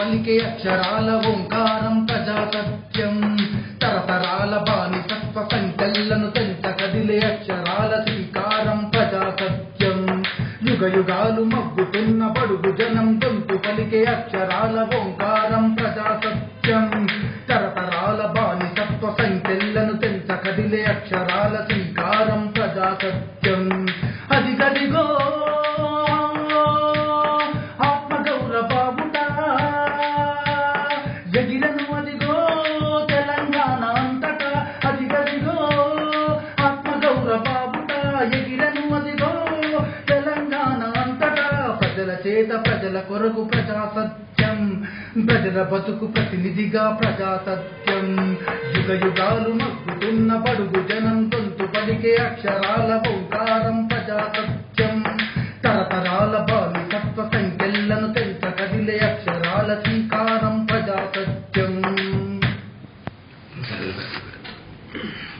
పలికే అక్షరాల ఓంకారం ప్రజాసత్యం తరతరాల బానిసత్వ సంఖ్యలను తెంచ కదిలే అక్షరాల శ్రీకారం ప్రజాసత్యం యుగ యుగాలు మగ్గుతున్న బడుగు జనం గొంతు పలికే అక్షరాల ఓంకారం ప్రజాసత్యం తరతరాల బానిసత్వ సంఖ్యలను తెంచ కదిలే అక్షరాల శ్రీకారం ప్రజాసత్యం అది గదిగో ఆత్మగౌరవాముట ఎగిరను అదిగో తెలంగాణ అంతటా అది గదిగో ఆత్మగౌరవాముట ఎగిరను అదిగో తెలంగాణ అంతటా ప్రజల చేత ప్రజల కొరకు ప్రజాసత్యం ప్రజల బతుకు ప్రతినిధిగా ప్రజాసత్యం యుగ యుగాలు మగ్గుతున్న బడుగు జనం గొంతు పలికే అక్షరాల ఓంకారం ప్రజాసత్యం తరతరాల బాలిసత్వ సంఖ్యలను తెంచ కదిలే అక్షరాల శ్రీకారం ప్రజాసత్యం సరే